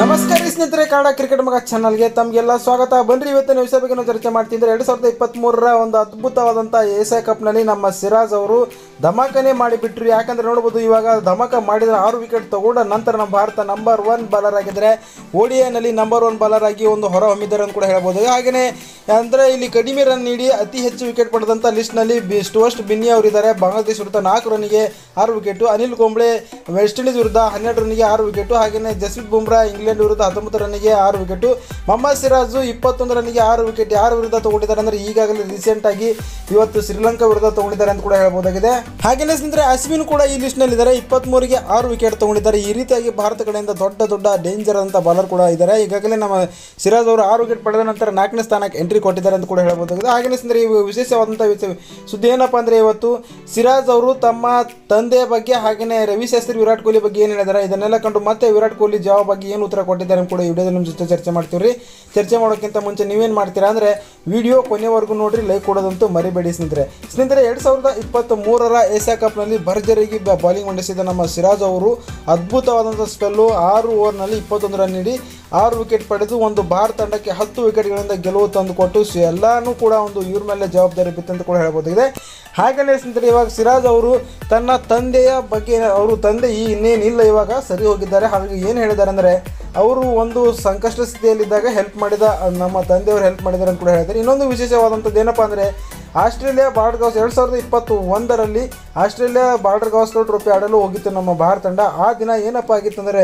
ನಮಸ್ಕಾರ ರೀ ಸ್ನೇಹಿತರೆ ಕನ್ನಡ ಕ್ರಿಕೆಟ್ ಮಗ ಚಾನಲ್ಗೆ ತಮಗೆಲ್ಲ ಸ್ವಾಗತ ಬನ್ರಿ ಇವತ್ತಿನ ವಿಷಯ ಬಗ್ಗೆ ನಾವು ಚರ್ಚೆ ಮಾಡ್ತಿದ್ರೆ ಎರಡು ಸಾವಿರದ ಇಪ್ಪತ್ತ್ಮೂರರ ಒಂದು ಅದ್ಭುತವಾದಂಥ ಏಷ್ಯಾ ಕಪ್ನಲ್ಲಿ ನಮ್ಮ ಸಿರಾಜ್ ಅವರು ಧಮಾಕನೇ ಮಾಡಿಬಿಟ್ರು ಯಾಕಂದ್ರೆ ನೋಡ್ಬೋದು ಇವಾಗ ಧಮಾಕ ಮಾಡಿದ್ರೆ ಆರು ವಿಕೆಟ್ ತಗೊಂಡ ನಂತರ ನಮ್ಮ ಭಾರತ ನಂಬರ್ ಒನ್ ಬಾಲರ್ ಆಗಿದ್ರೆ ಓಡಿಐನಲ್ಲಿ ನಂಬರ್ ಒನ್ ಬಾಲರ್ ಆಗಿ ಒಂದು ಹೊರ ಹೊಮ್ಮಿದ್ದಾರೆ ಅಂತ ಕೂಡ ಹೇಳ್ಬೋದು ಹಾಗೆಯೇ ಅಂದರೆ ಇಲ್ಲಿ ಕಡಿಮೆ ರನ್ ನೀಡಿ ಅತಿ ಹೆಚ್ಚು ವಿಕೆಟ್ ಪಡೆದಂಥ ಲಿಸ್ಟ್ನಲ್ಲಿ ಬಿ ಸ್ಟುವಸ್ಟ್ ಬಿನ್ನಿ ಅವರಿದ್ದಾರೆ ಬಾಂಗ್ಲಾದೇಶ ವಿರುದ್ಧ ನಾಲ್ಕು ರನ್ನಿಗೆ ಆರು wicket Anil Kumble West Indies ವಿರುದ್ಧ ಹನ್ನೆರಡು ರನ್ನಿಗೆ ಆರು ವಿಕೆಟು ಹಾಗೆಯೇ ಜಸ್ಪ್ರೀತ್ ಬುಮ್ರಾ ಇಂಗ್ಲೆಂಡ್ ವಿರುದ್ಧ ಹತ್ತೊಂಬತ್ತು ರನ್ನಿಗೆ ಆರು ವಿಕೆಟು ಮೊಹಮ್ಮದ್ ಸಿರಾಜು ಇಪ್ಪತ್ತೊಂದು ರನ್ನಿಗೆ ಆರು ವಿಕೆಟ್ ಯಾರ ವಿರುದ್ಧ ತಗೊಂಡಿದ್ದಾರೆ ಅಂದರೆ ಈಗಾಗಲೇ ರೀಸೆಂಟ್ ಆಗಿ ಇವತ್ತು ಶ್ರೀಲಂಕಾ ವಿರುದ್ಧ ತಗೊಂಡಿದ್ದಾರೆ ಅಂತ ಕೂಡ ಹೇಳ್ಬೋದಾಗಿದೆ ಹಾಗೆಯೇ ಸ್ನೇಹಿತರೆ ಅಶ್ವಿನ್ ಕೂಡ ಈ ಲಿಸ್ಟ್ನಲ್ಲಿ ಇದ್ದಾರೆ ಇಪ್ಪತ್ತ್ಮೂರಿಗೆ ಆರು ವಿಕೆಟ್ ತಗೊಂಡಿದ್ದಾರೆ ಈ ರೀತಿಯಾಗಿ ಭಾರತ ಕಡೆಯಿಂದ ದೊಡ್ಡ ದೊಡ್ಡ ಡೇಂಜರ್ ಅಂತ ಬಾಲರ್ ಕೂಡ ಇದ್ದಾರೆ ಈಗಾಗಲೇ ನಮ್ಮ ಸಿರಾಜ್ ಅವರು ಆರು ವಿಕೆಟ್ ಪಡೆದ ನಂತರ ನಾಲ್ಕನೇ ಸ್ಥಾನಕ್ಕೆ ಎಂಟ್ರಿ ಕೊಟ್ಟಿದ್ದಾರೆ ಅಂತ ಕೂಡ ಹೇಳ್ಬೋದಾಗಿದೆ ಹಾಗೆಯೇ ಸ್ನೇಹಿತರೆ ಈ ವಿಶೇಷವಾದಂಥ ವಿಷಯ- ಸುದ್ದಿ ಏನಪ್ಪ ಅಂದರೆ ಇವತ್ತು ಸಿರಾಜ್ ಅವರು ತಮ್ಮ ತಂದೆಯ ಬಗ್ಗೆ ಹಾಗೆಯೇ ರವಿಶಾಸ್ತ್ರಿ ವಿರಾಟ್ ಕೊಹ್ಲಿ ಬಗ್ಗೆ ಏನು ಹೇಳಿದ್ದಾರೆ ಇದನ್ನೆಲ್ಲ ಕಂಡು ಮತ್ತೆ ವಿರಾಟ್ ಕೊಹ್ಲಿ ಜವಾಬ್ ಬಗ್ಗೆ ಏನು ಉತ್ತರ ಕೊಟ್ಟಿದ್ದಾರೆ ಅಂತ ಕೂಡ ಈ ವಿಡಿಯೋದಲ್ಲಿ ನಿಮ್ಮ ಜೊತೆ ಚರ್ಚೆ ಮಾಡ್ತೀವಿ ರೀ ಚರ್ಚೆ ಮಾಡೋಕ್ಕಿಂತ ಮುಂಚೆ ನೀವೇನು ಮಾಡ್ತೀರಾ ಅಂದರೆ ವಿಡಿಯೋ ಕೊನೆವರೆಗೂ ನೋಡ್ರಿ ಲೈಕ್ ಕೊಡೋದಂತೂ ಮರಿಬೇಡಿ ಸ್ನೇಹಿತರೆ ಸ್ನೇಹಿತರೆ ಎರಡು ಸಾವಿರದ ಇಪ್ಪತ್ತ್ ಮೂರರ ಏಷ್ಯಾ ಕಪ್ನಲ್ಲಿ ಭರ್ಜರಿಗೆ ಬಾಲಿಂಗ್ ಮಂಡಿಸಿದ ನಮ್ಮ ಸಿರಾಜ್ ಅವರು ಅದ್ಭುತವಾದಂಥ ಸ್ಪೆಲ್ಲು ಆರು ಓವರ್ನಲ್ಲಿ ಇಪ್ಪತ್ತೊಂದು ರನ್ ನೀಡಿ ಆರು ವಿಕೆಟ್ ಪಡೆದು ಒಂದು ಭಾರತ ತಂಡಕ್ಕೆ ಹತ್ತು ವಿಕೆಟ್ಗಳಿಂದ ಗೆಲುವು ತಂದುಕೊಟ್ಟು ಸಿ ಎಲ್ಲನೂ ಕೂಡ ಒಂದು ಇವ್ರ ಮೇಲೆ ಜವಾಬ್ದಾರಿ ಬಿತ್ತಂತ ಕೂಡ ಹೇಳ್ಬೋದಾಗಿದೆ ಹಾಗೆಯೇ ಸ್ನೇಹಿತರೆ ಇವಾಗ ಸಿರಾಜ್ ಅವರು ತನ್ನ ತಂದೆಯ ಬಗ್ಗೆ ಅವರು ತಂದೆ ಈ ಇನ್ನೇನಿಲ್ಲ ಇವಾಗ ಸರಿ ಹೋಗಿದ್ದಾರೆ ಹಾಗಾಗಿ ಏನು ಹೇಳಿದ್ದಾರೆ ಅಂದರೆ ಅವರು ಒಂದು ಸಂಕಷ್ಟ ಸ್ಥಿತಿಯಲ್ಲಿದ್ದಾಗ ಹೆಲ್ಪ್ ಮಾಡಿದ ನಮ್ಮ ತಂದೆಯವರು ಹೆಲ್ಪ್ ಮಾಡಿದ್ದಾರೆ ಅಂತ ಕೂಡ ಹೇಳ್ತಾರೆ ಇನ್ನೊಂದು ವಿಶೇಷವಾದಂಥದ್ದು ಏನಪ್ಪ ಅಂದರೆ ಆಸ್ಟ್ರೇಲಿಯಾ ಬಾರ್ಡರ್ ಗೌಸ್ ಎರಡು ಸಾವಿರದ ಇಪ್ಪತ್ತು ಒಂದರಲ್ಲಿ ಆಸ್ಟ್ರೇಲಿಯಾ ಬಾರ್ಡರ್ ಗೌಸ್ಕರ್ ಟ್ರೋಫಿ ಆಡಲು ಹೋಗಿತ್ತು ನಮ್ಮ ಭಾರತ ತಂಡ ಆ ದಿನ ಏನಪ್ಪ ಆಗಿತ್ತಂದರೆ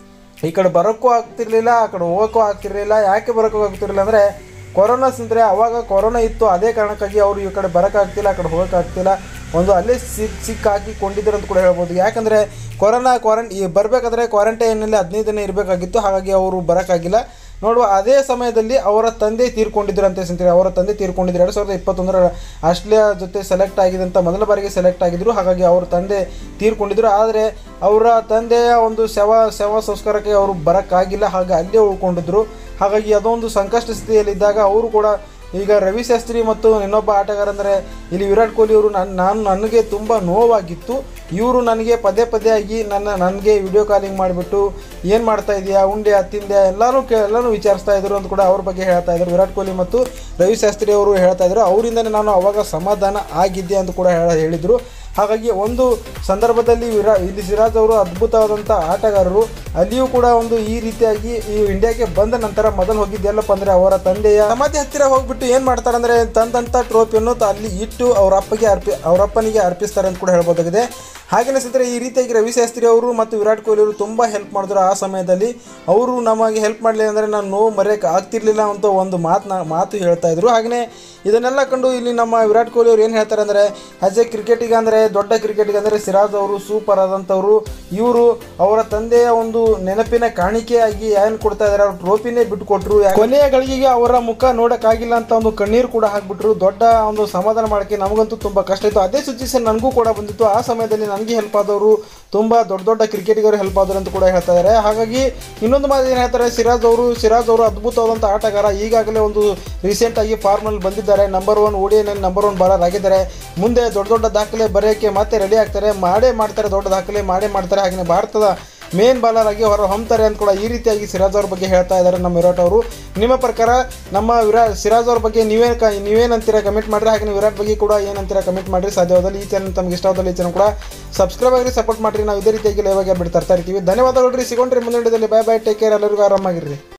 ಈ ಕಡೆ ಬರೋಕ್ಕೂ ಆಗ್ತಿರ್ಲಿಲ್ಲ ಆ ಕಡೆ ಹೋಗೋಕ್ಕೂ ಆಗ್ತಿರ್ಲಿಲ್ಲ ಯಾಕೆ ಬರೋಕ್ಕೂ ಆಗ್ತಿರ್ಲಿಲ್ಲ ಅಂದರೆ ಕೊರೋನಾ ಸಿಂದ್ರೆ ಅವಾಗ ಕೊರೋನಾ ಇತ್ತು ಅದೇ ಕಾರಣಕ್ಕಾಗಿ ಅವರು ಈ ಕಡೆ ಬರೋಕ್ಕಾಗ್ತಿಲ್ಲ ಆ ಕಡೆ ಹೋಗೋಕ್ಕಾಗ್ತಿಲ್ಲ ಒಂದು ಅಲ್ಲೇ ಸಿಕ್ ಸಿಕ್ ಹಾಕಿಕೊಂಡಿದ್ರು ಅಂತ ಕೂಡ ಹೇಳ್ಬೋದು ಯಾಕಂದರೆ ಕೊರೋನಾ ಕ್ವಾರಂಟ್ ಈ ಬರಬೇಕಾದ್ರೆ ಕ್ವಾರಂಟೈನಲ್ಲಿ ಹದಿನೈದು ದಿನ ಇರಬೇಕಾಗಿತ್ತು ಹಾಗಾಗಿ ಅವರು ಬರೋಕ್ಕಾಗಿಲ್ಲ ನೋಡುವ ಅದೇ ಸಮಯದಲ್ಲಿ ಅವರ ತಂದೆ ತೀರ್ಕೊಂಡಿದ್ರು ಅಂತ ಸ್ನೇಹಿತರೆ ಅವರ ತಂದೆ ತೀರ್ಕೊಂಡಿದ್ರು ಎರಡು ಸಾವಿರದ ಇಪ್ಪತ್ತೊಂದರ ಆಸ್ಟ್ರೇಲಿಯಾ ಜೊತೆ ಸೆಲೆಕ್ಟ್ ಆಗಿದಂಥ ಮೊದಲ ಬಾರಿಗೆ ಸೆಲೆಕ್ಟ್ ಆಗಿದ್ರು ಹಾಗಾಗಿ ಅವ್ರ ತಂದೆ ತೀರ್ಕೊಂಡಿದ್ರು ಆದರೆ ಅವರ ತಂದೆಯ ಒಂದು ಶವ ಶವ ಸಂಸ್ಕಾರಕ್ಕೆ ಅವರು ಬರೋಕ್ಕಾಗಿಲ್ಲ ಹಾಗೆ ಅಲ್ಲೇ ಉಳ್ಕೊಂಡಿದ್ರು ಹಾಗಾಗಿ ಅದೊಂದು ಸಂಕಷ್ಟ ಸ್ಥಿತಿಯಲ್ಲಿದ್ದಾಗ ಅವರು ಕೂಡ ಈಗ ರವಿ ಶಾಸ್ತ್ರಿ ಮತ್ತು ಇನ್ನೊಬ್ಬ ಆಟಗಾರ ಅಂದರೆ ಇಲ್ಲಿ ವಿರಾಟ್ ಕೊಹ್ಲಿ ಅವರು ನನ್ನ ನಾನು ನನಗೆ ತುಂಬ ನೋವಾಗಿತ್ತು ಇವರು ನನಗೆ ಪದೇ ಪದೇ ಆಗಿ ನನ್ನ ನನಗೆ ವಿಡಿಯೋ ಕಾಲಿಂಗ್ ಮಾಡಿಬಿಟ್ಟು ಏನು ಮಾಡ್ತಾ ಇದೆಯಾ ಉಂಡೆ ತಿಂದೆ ಎಲ್ಲನೂ ಕೇ ಎಲ್ಲನೂ ವಿಚಾರಿಸ್ತಾ ಇದ್ರು ಅಂತ ಕೂಡ ಅವ್ರ ಬಗ್ಗೆ ಹೇಳ್ತಾ ಇದ್ರು ವಿರಾಟ್ ಕೊಹ್ಲಿ ಮತ್ತು ರವಿ ಶಾಸ್ತ್ರಿ ಅವರು ಹೇಳ್ತಾ ಇದ್ರು ಅವರಿಂದನೇ ನಾನು ಅವಾಗ ಸಮಾಧಾನ ಆಗಿದ್ದೆ ಅಂತ ಕೂಡ ಹೇಳ ಹೇಳಿದರು ಹಾಗಾಗಿ ಒಂದು ಸಂದರ್ಭದಲ್ಲಿ ವಿರಾ ಇಲ್ಲಿ ಸಿರಾಜ್ ಅವರು ಅದ್ಭುತವಾದಂಥ ಆಟಗಾರರು ಅಲ್ಲಿಯೂ ಕೂಡ ಒಂದು ಈ ರೀತಿಯಾಗಿ ಈ ಇಂಡಿಯಾಗೆ ಬಂದ ನಂತರ ಮೊದಲು ಹೋಗಿದ್ದೆಲ್ಲಪ್ಪ ಅಂದರೆ ಅವರ ತಂದೆಯ ಸಮಾಧಿ ಹತ್ತಿರ ಹೋಗ್ಬಿಟ್ಟು ಏನು ಮಾಡ್ತಾರೆ ಅಂದರೆ ತಂದಂಥ ಟ್ರೋಫಿಯನ್ನು ತ- ಅಲ್ಲಿ ಇಟ್ಟು ಅವರ ಅಪ್ಪಗೆ ಅರ್ಪಿ ಅವರ ಅಪ್ಪನಿಗೆ ಅರ್ಪಿಸ್ತಾರೆ ಅಂತ ಕೂಡ ಹೇಳ್ಬೋದಾಗಿದೆ ಹಾಗೆಯೇ ಸ್ನೇಹಿತರೆ ಈ ರೀತಿಯಾಗಿ ರವಿ ಶಾಸ್ತ್ರಿ ಅವರು ಮತ್ತು ವಿರಾಟ್ ಕೊಹ್ಲಿ ಅವರು ತುಂಬ ಹೆಲ್ಪ್ ಮಾಡಿದ್ರು ಆ ಸಮಯದಲ್ಲಿ ಅವರು ನಮಗೆ ಹೆಲ್ಪ್ ಮಾಡಲಿಲ್ಲ ಅಂದರೆ ನಾನು ನೋವು ಮರೆಯೋಕೆ ಆಗ್ತಿರ್ಲಿಲ್ಲ ಅಂತ ಒಂದು ಮಾತನ್ನ ಮಾತು ಹೇಳ್ತಾ ಇದ್ರು ಹಾಗೆಯೇ ಇದನ್ನೆಲ್ಲ ಕಂಡು ಇಲ್ಲಿ ನಮ್ಮ ವಿರಾಟ್ ಕೊಹ್ಲಿ ಅವರು ಏನು ಹೇಳ್ತಾರೆ ಅಂದರೆ ಆಸ್ ಎ ಕ್ರಿಕೆಟಿಗೆ ಅಂದರೆ ದೊಡ್ಡ ಕ್ರಿಕೆಟಿಗೆ ಅಂದರೆ ಸಿರಾಜ್ ಅವರು ಸೂಪರ್ ಆದಂಥವ್ರು ಇವರು ಅವರ ತಂದೆಯ ಒಂದು ನೆನಪಿನ ಕಾಣಿಕೆಯಾಗಿ ಏನು ಕೊಡ್ತಾ ಇದ್ದಾರೆ ಅವ್ರು ಟ್ರೋಫಿನೇ ಬಿಟ್ಟುಕೊಟ್ರು ಕೊನೆಯ ಗಳಿಗೆಗೆ ಅವರ ಮುಖ ನೋಡೋಕ್ಕಾಗಿಲ್ಲ ಅಂತ ಒಂದು ಕಣ್ಣೀರು ಕೂಡ ಹಾಕ್ಬಿಟ್ರು ದೊಡ್ಡ ಒಂದು ಸಮಾಧಾನ ಮಾಡೋಕ್ಕೆ ನಮಗಂತೂ ತುಂಬ ಕಷ್ಟ ಇತ್ತು ಅದೇ ಸಿಚುವೇಶನ್ ನನಗೂ ಕೂಡ ಬಂದಿತ್ತು ಆ ಸಮಯದಲ್ಲಿ ನನಗೆ ಹೆಲ್ಪ್ ಆದವರು ತುಂಬ ದೊಡ್ಡ ದೊಡ್ಡ ಕ್ರಿಕೆಟಿಗರು ಹೆಲ್ಪ್ ಆದರು ಅಂತ ಕೂಡ ಹೇಳ್ತಾ ಇದ್ದಾರೆ ಹಾಗಾಗಿ ಇನ್ನೊಂದು ಮಾತು ಏನು ಹೇಳ್ತಾರೆ ಸಿರಾಜ್ ಅವರು ಸಿರಾಜ್ ಅವರು ಅದ್ಭುತವಾದಂಥ ಆಟಗಾರ ಈಗಾಗಲೇ ಒಂದು ರೀಸೆಂಟಾಗಿ ಫಾರ್ಮಲ್ಲಿ ಬಂದಿದ್ದಾರೆ ನಂಬರ್ ಒನ್ ಓಡಿಯಲ್ಲಿ ನಂಬರ್ ಒನ್ ಬಾಲರ್ ಆಗಿದ್ದಾರೆ ಮುಂದೆ ದೊಡ್ಡ ದೊಡ್ಡ ದಾಖಲೆ ಬರೆಯೋಕ್ಕೆ ಮತ್ತೆ ರೆಡಿ ಆಗ್ತಾರೆ ಮಾಡೇ ಮಾಡ್ತಾರೆ ದೊಡ್ಡ ದಾಖಲೆ ಮಾಡೇ ಮಾಡ್ತಾರೆ ಹಾಗೆಯೇ ಭಾರತದ ಮೇನ್ ಬಾಲರ್ ಆಗಿ ಹೊರ ಹೊಮ್ತಾರೆ ಅಂತ ಕೂಡ ಈ ರೀತಿಯಾಗಿ ಸಿರಾಜ್ ಅವ್ರ ಬಗ್ಗೆ ಹೇಳ್ತಾ ಇದ್ದಾರೆ ನಮ್ಮ ವಿರಾಟ್ ಅವರು ನಿಮ್ಮ ಪ್ರಕಾರ ನಮ್ಮ ವಿರಾ ಸಿರಾಜ್ ಅವ್ರ ಬಗ್ಗೆ ನೀವೇನು ಕ ನೀವೇನಂತೀರಾ ಕಮೆಂಟ್ ಮಾಡಿರಿ ಹಾಗೆ ವಿರಾಟ್ ಬಗ್ಗೆ ಕೂಡ ಏನಂತೀರಾ ಕಮೆಂಟ್ ಮಾಡಿರಿ ಸಾಧ್ಯವಾದಲ್ಲಿ ಈ ಚಾನಲ್ ತಮಗೆ ಇಷ್ಟವಾದಲ್ಲಿ ಈ ಚಾನಲ್ ಕೂಡ ಸಬ್ಸ್ಕ್ರೈಬ್ ಆಗಿರಿ ಸಪೋರ್ಟ್ ಮಾಡಿರಿ ನಾವು ಇದೇ ರೀತಿಯಾಗಿ ಲೈವ್ ಆಗಿ ಬಿಡ್ತಾ ಇರ್ತಾ ಇರ್ತೀವಿ ಧನ್ಯವಾದಗಳು ರೀ ಸಿಗೊಂಡ್ರಿ ಮುಂದಿನ ವಿಡಿಯೋದಲ್ಲಿ ಬೈ ಬೈ ಟೇಕ್ ಕೇರ್ ಎಲ್ಲರಿಗೂ ಆರಾಮಾಗಿರ್ರಿ